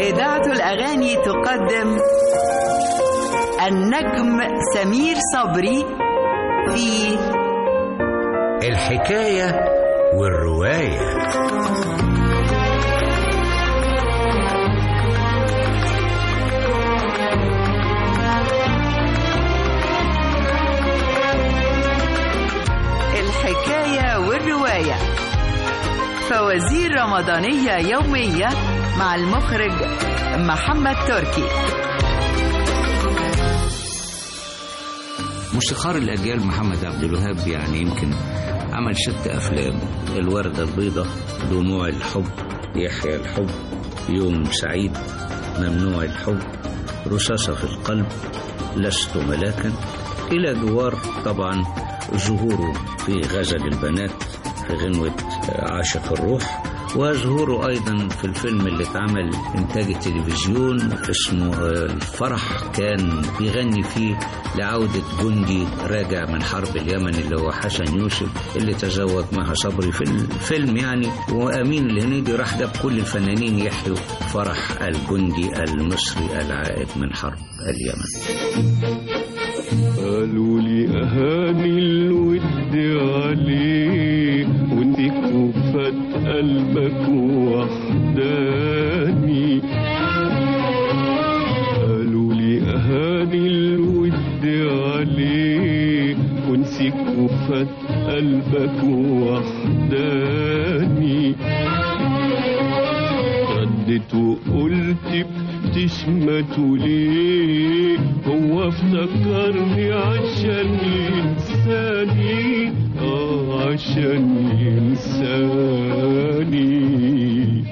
إذاعة الأغاني تقدم النجم سمير صبري في الحكاية والرواية الحكاية والرواية فوازير رمضانية يومية مع المخرج محمد تركي موسيقار الأجيال محمد عبد الوهاب يعني يمكن عمل ست أفلام الوردة البيضاء دموع الحب يحيى الحب يوم سعيد ممنوع الحب رصاصة في القلب لست ملاكا إلى جوار طبعا ظهوره في غزل البنات في غنوة عاشق الروح وظهوره أيضا في الفيلم اللي اتعمل إنتاج التلفزيون اسمه الفرح كان بيغني فيه لعودة جندي راجع من حرب اليمن اللي هو حسن يوسف اللي تزوج معها صبري في الفيلم يعني وأمين الهنيدي راح جاب كل الفنانين يحيوا فرح الجندي المصري العائد من حرب اليمن قالوا لي أهاني الود عليه وانت كفت قلبك وحداني قالوا لي أهاني الود عليه وانت كفت قلبك وحداني ردت وقلت بتشمتوا ليه هو افتكرني عشان ينساني اه عشان ينساني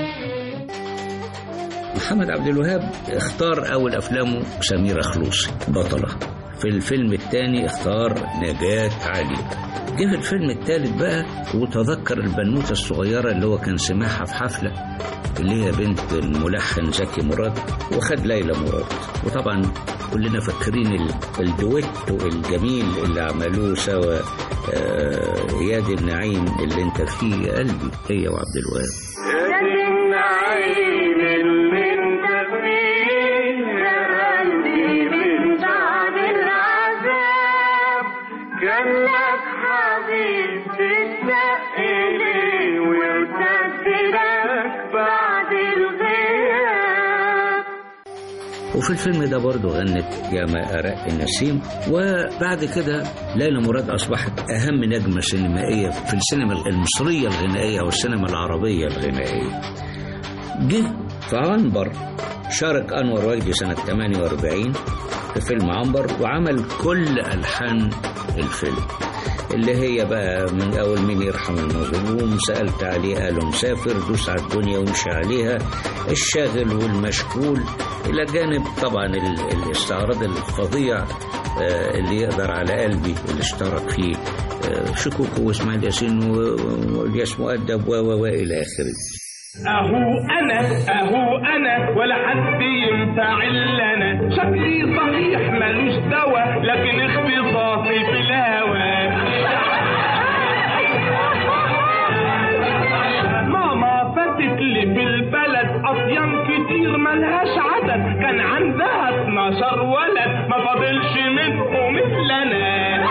محمد عبد الوهاب اختار أول أفلامه سميرة خلوصي بطلة في الفيلم الثاني اختار نجاة علي جه في الفيلم الثالث بقى وتذكر البنوتة الصغيرة اللي هو كان سمعها في حفلة اللي هي بنت الملحن زكي مراد وخد ليلى مراد وطبعا كلنا فاكرين الدويتو الجميل اللي عملوه سوا آه ياد النعيم اللي انت فيه قلبي هي وعبد الوهاب يا النعيم اللي انت فيه يا قلبي من بعد العذاب كان لك حبيب تشتاق ليه وارتدت لك بعد الغياب وفي الفيلم ده برضه غنت يا ما أرق النسيم وبعد كده ليلى مراد أصبحت أهم نجمة سينمائية في السينما المصرية الغنائية والسينما العربية الغنائية جه في عنبر شارك أنور وجدي سنة 48 في فيلم عنبر وعمل كل ألحان الفيلم اللي هي بقى من أول مين يرحم المظلوم سألت عليه قالوا مسافر دوس على الدنيا وامشي عليها الشاغل والمشغول إلى جانب طبعا ال- الاستعراض الفظيع آه، اللي يقدر على قلبي اللي اشترك فيه آه، شكوكو واسماعيل ياسين و- والياس مؤدب و و- والى اخره اهو انا اهو انا ولا حد ينفع الا انا شكلي صحيح ملوش دوا لكن اختصاصي في الهوى ماما فاتت لي في البلد اطيان كتير ملهاش عدد كان عندها 12 ولد ما فاضلش منهم الا انا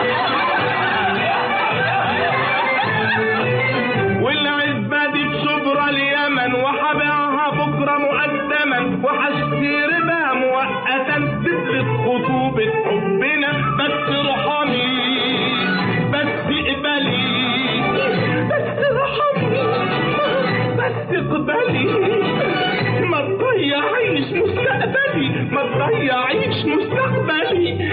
والعزبة دي بشبرا اليمن وحبيعها بكرة مقدما وحشتري بها مؤقتا تثبت خطوبة حبنا بس ارحمي بس اقبلي بس ارحمي بس اقبلي ما تضيعيش مستقبلي ما تضيعيش مستقبلي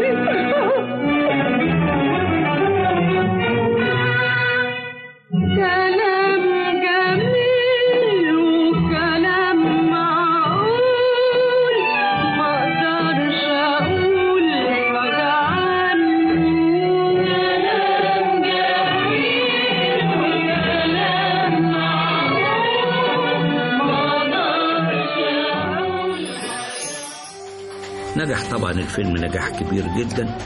كلام جميل وكلام معقول ما اقدرش اقول حاجة عنه كلام جميل وكلام معقول ما اقدرش اقول نجح طبعا الفيلم نجاح كبير جدا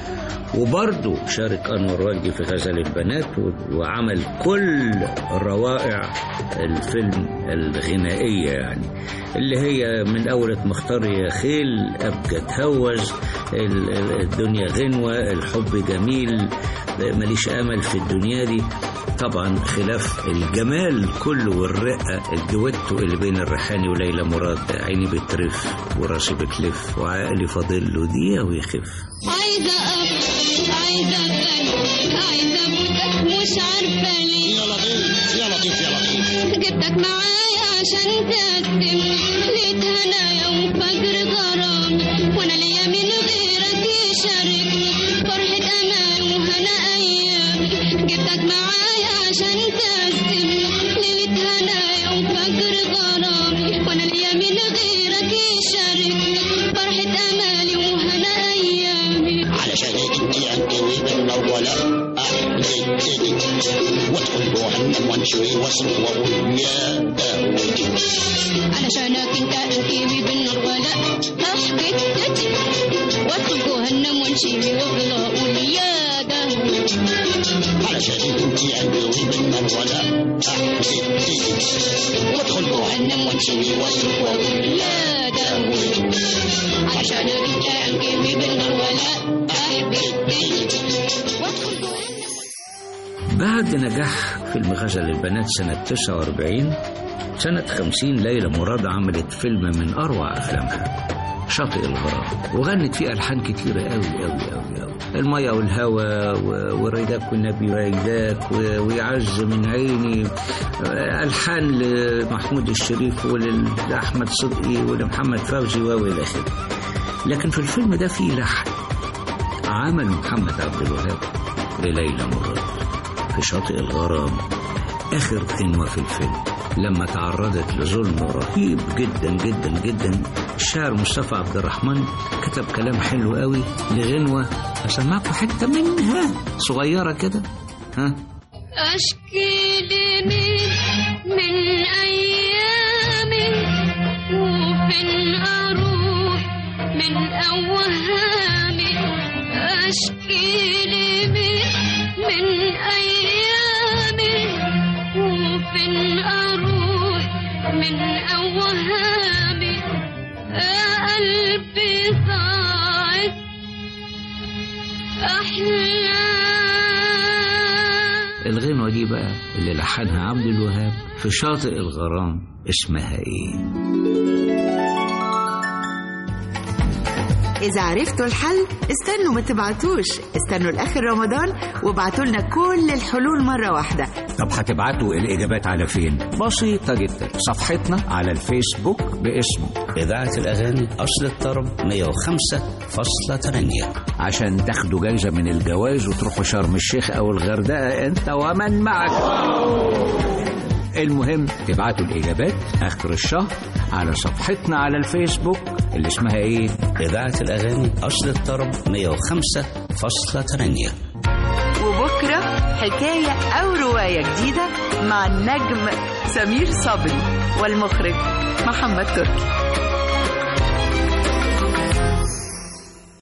وبرضه شارك أنور وجدي في غزل البنات و- وعمل كل روائع الفيلم الغنائية يعني اللي هي من أول مختار يا خيل أبقى تهوز ال- ال- الدنيا غنوة الحب جميل ماليش أمل في الدنيا دي طبعا خلاف الجمال كله والرقة الدويتو اللي بين الريحاني وليلى مراد عيني بترف وراسي بتلف وعقلي فاضل له دقيقة ويخف عايزة أب عايزة أغني عايزة أبوسك مش عارفة ليه يا لطيف يا لطيف يا لطيف جبتك معايا عشان تقدم ليت هنايا وفجر غرام وانا ليا من غيرك يشاركني فرحة امان وهنا ايام جبتك معايا عشان تقدم ليلة هنايا وفجر غرام وانا ليا من غيرك يشاركني فرحة امالي وهنا ايامي علشان انت انتوي بالنولة احليتني وادخل جهنم وانشوي واصرخ واقول يا داودي علشانك انت انتيمي بالنار ولا احكي وادخل جهنم وانشيبي وافضل اقول يا داود علشان انت انتوي بالنولة احليتني وادخل جهنم وانشوي واصرخ واقول يا داود علشانك انت انتيمي بالنار ولا احكي وادخل جهنم بعد نجاح فيلم غزل البنات سنة 49 سنة 50 ليلى مراد عملت فيلم من أروع أفلامها شاطئ الغرام وغنت فيه ألحان كتيرة أوي أوي أوي أوي المية والهوى و- وريداك والنبي وريداك و- ويعز من عيني آه، ألحان لمحمود الشريف ولأحمد صدقي ولمحمد فوزي وإلى آخره لكن في الفيلم ده فيه لحن عمل محمد عبد الوهاب لليلى مراد في شاطئ الغرام آخر غنوة في الفيلم لما تعرضت لظلم رهيب جدا جدا جدا الشاعر مصطفى عبد الرحمن كتب كلام حلو قوي لغنوة هسمعكم حتة منها صغيرة كده ها أشكي لمين من أيامي وفين أروح من أوهامي أشكي لمين من أيامي وفين أروح من أوهامي يا قلبي ضاعت أحلام الغنوة دي بقى اللي لحنها عبد الوهاب في شاطئ الغرام اسمها ايه إذا عرفتوا الحل استنوا ما تبعتوش استنوا لآخر رمضان وابعتوا لنا كل الحلول مرة واحدة طب هتبعتوا الإجابات على فين؟ بسيطة جدا صفحتنا على الفيسبوك باسم إذاعة الأغاني أصل الطرب 105.8 عشان تاخدوا جايزة من الجواز وتروحوا شرم الشيخ أو الغردقة أنت ومن معك المهم تبعتوا الإجابات آخر الشهر على صفحتنا على الفيسبوك اللي اسمها إيه؟ إذاعة الأغاني أصل الطرب 105.8 وبكرة حكاية أو رواية جديدة مع النجم سمير صبري والمخرج محمد تركي